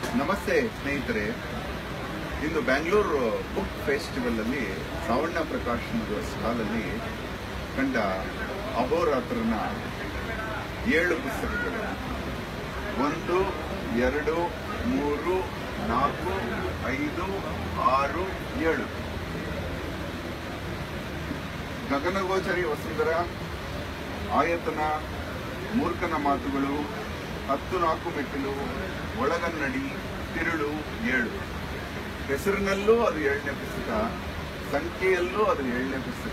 ನಮಸ್ತೆ ಸ್ನೇಹಿತರೆ ಇಂದು Bangalore book festival ಅಲ್ಲಿ ಸಾವಣ್ಣ ಪ್ರಕಾಶನದ ಸ್ಟಾಲಲ್ಲಿ ಕಂಡ ಅಹೋರಾತ್ರನ ಏಳು ಪುಸ್ತಕಗಳು ಒಂದು ಎರಡು ಮೂರು ನಾಲ್ಕು ಐದು ಆರು ಏಳು ಗಗನಗೋಚರಿ ವಸುಂಧರ ಆಯತನ ಮೂರ್ಖನ ಮಾತುಗಳು ಹತ್ತು ನಾಲ್ಕು ಮೆಟ್ಟಿಲು ಒಳಗನ್ನಡಿ ತಿರುಳು ಏಳು ಹೆಸರಿನಲ್ಲೂ ಅದು ಏಳನೇ ಪುಸ್ತಕ ಸಂಖ್ಯೆಯಲ್ಲೂ ಅದು ಏಳನೇ ಪುಸ್ತಕ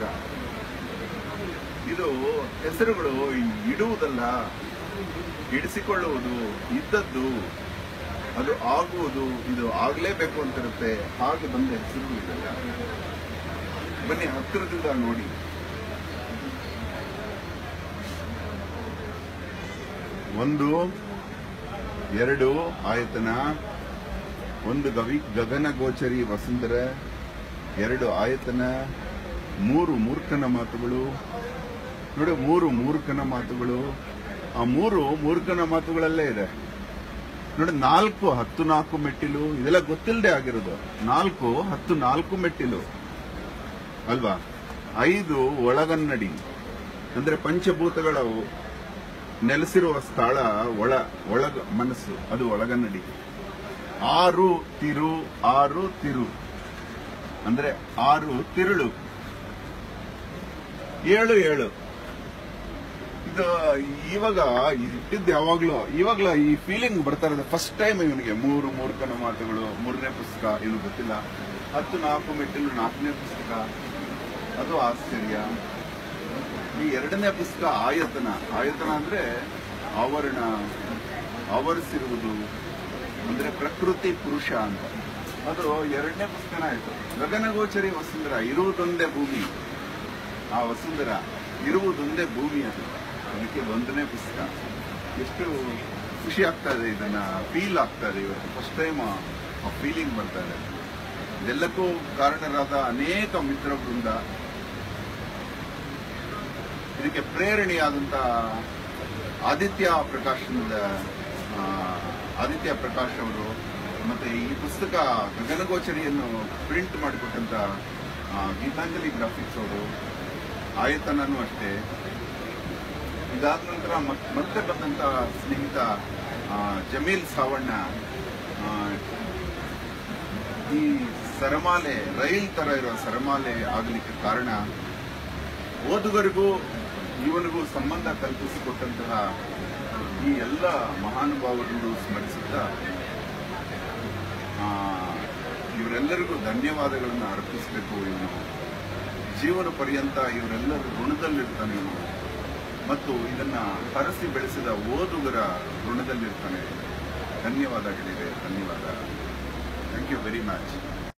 ಇದು ಹೆಸರುಗಳು ಇಡುವುದಲ್ಲ ಇಡಿಸಿಕೊಳ್ಳುವುದು ಇದ್ದದ್ದು ಅದು ಆಗುವುದು ಇದು ಆಗ್ಲೇಬೇಕು ಅಂತಿರುತ್ತೆ ಹಾಗೆ ಬಂದ ಹೆಸರುಗಳು ಇದೆಲ್ಲ ಬನ್ನಿ ಹತ್ತಿರದಿಂದ ನೋಡಿ ಒಂದು ಎರಡು ಆಯತನ ಒಂದು ಗವಿ ಗಗನಗೋಚರಿ ವಸುಂಧರ ಎರಡು ಆಯತನ ಮೂರು ಮೂರ್ಖನ ಮಾತುಗಳು ನೋಡಿ ಮೂರು ಮೂರ್ಖನ ಮಾತುಗಳು ಆ ಮೂರು ಮೂರ್ಖನ ಮಾತುಗಳಲ್ಲೇ ಇದೆ ನೋಡಿ ನಾಲ್ಕು ಹತ್ತು ನಾಲ್ಕು ಮೆಟ್ಟಿಲು ಇದೆಲ್ಲ ಗೊತ್ತಿಲ್ಲದೆ ಆಗಿರೋದು ನಾಲ್ಕು ಹತ್ತು ನಾಲ್ಕು ಮೆಟ್ಟಿಲು ಅಲ್ವಾ ಐದು ಒಳಗನ್ನಡಿ ಅಂದ್ರೆ ಪಂಚಭೂತಗಳ ನೆಲೆಸಿರುವ ಸ್ಥಳ ಒಳ ಒಳಗ ಮನಸ್ಸು ಅದು ಒಳಗನ್ನಡಿ ಆರು ತಿರು ಆರು ತಿರು ಅಂದ್ರೆ ಆರು ತಿರುಳು ಏಳು ಏಳು ಇದು ಇವಾಗ ಇಟ್ಟಿದ್ದು ಯಾವಾಗ್ಲೂ ಇವಾಗ್ಲೂ ಈ ಫೀಲಿಂಗ್ ಬರ್ತಾ ಇರೋದು ಫಸ್ಟ್ ಟೈಮ್ ಇವನಿಗೆ ಮೂರು ಮೂರ್ಖನ ಮಾತುಗಳು ಮೂರನೇ ಪುಸ್ತಕ ಇವನು ಗೊತ್ತಿಲ್ಲ ಹತ್ತು ನಾಲ್ಕು ಮೆಟ್ಟಿಲು ನಾಲ್ಕನೇ ಪುಸ್ತಕ ಅದು ಆಶ್ಚರ್ಯ ಈ ಎರಡನೇ ಪುಸ್ತಕ ಆಯತನ ಆಯತನ ಅಂದ್ರೆ ಆವರಣ ಆವರಿಸಿರುವುದು ಅಂದ್ರೆ ಪ್ರಕೃತಿ ಪುರುಷ ಅಂತ ಅದು ಎರಡನೇ ಪುಸ್ತಕನ ಆಯ್ತು ಗಗನಗೋಚರಿ ವಸುಂಧರ ಇರುವುದೊಂದೇ ಭೂಮಿ ಆ ವಸುಂಧರ ಇರುವುದೊಂದೇ ಭೂಮಿ ಅದು ಅದಕ್ಕೆ ಒಂದನೇ ಪುಸ್ತಕ ಎಷ್ಟು ಖುಷಿ ಆಗ್ತಾ ಇದೆ ಇದನ್ನ ಫೀಲ್ ಆಗ್ತಾ ಇದೆ ಇವತ್ತು ಫಸ್ಟ್ ಟೈಮ್ ಆ ಫೀಲಿಂಗ್ ಬರ್ತಾ ಇದೆ ಇದೆಲ್ಲಕ್ಕೂ ಕಾರಣರಾದ ಅನೇಕ ಮಿತ್ರ ವೃಂದ ಇದಕ್ಕೆ ಪ್ರೇರಣೆಯಾದಂತ ಆದಿತ್ಯ ಪ್ರಕಾಶನದ ಆ, ಆದಿತ್ಯ ಪ್ರಕಾಶ್ ಅವರು ಮತ್ತೆ ಈ ಪುಸ್ತಕ ಗಗನಗೋಚರಿಯನ್ನು ಪ್ರಿಂಟ್ ಮಾಡಿಕೊಟ್ಟಂತ ಆ, ಗೀತಾಂಜಲಿ ಗ್ರಾಫಿಕ್ಸ್ ಅವರು ಆಯತನೂ ಅಷ್ಟೇ ಇದಾದ ನಂತರ ಮತ್- ಮತ್ತೆ ಬಂದಂತ ಸ್ನೇಹಿತ ಆ, ಜಮೀಲ್ ಸಾವಣ್ಣ ಆ, ಈ ಸರಮಾಲೆ ರೈಲ್ ತರ ಇರೋ ಸರಮಾಲೆ ಆಗಲಿಕ್ಕೆ ಕಾರಣ ಓದುಗರಿಗೂ ಇವನಿಗೂ ಸಂಬಂಧ ಕಲ್ಪಿಸಿಕೊಟ್ಟಂತಹ ಈ ಎಲ್ಲ ಮಹಾನುಭಾವರನ್ನು ಸ್ಮರಿಸುತ್ತಾ ಆ, ಇವರೆಲ್ಲರಿಗೂ ಧನ್ಯವಾದಗಳನ್ನು ಅರ್ಪಿಸಬೇಕು ಇವನು ಜೀವನ ಪರ್ಯಂತ ಇವರೆಲ್ಲರ ಋಣದಲ್ಲಿರ್ತಾನೆ ಇವನು ಮತ್ತು ಇದನ್ನ ಹರಸಿ ಬೆಳೆಸಿದ ಓದುಗರ ಋಣದಲ್ಲಿರ್ತಾನೆ ಧನ್ಯವಾದಗಳಿವೆ ಧನ್ಯವಾದ ಥ್ಯಾಂಕ್ ಯು ವೆರಿ ಮಚ್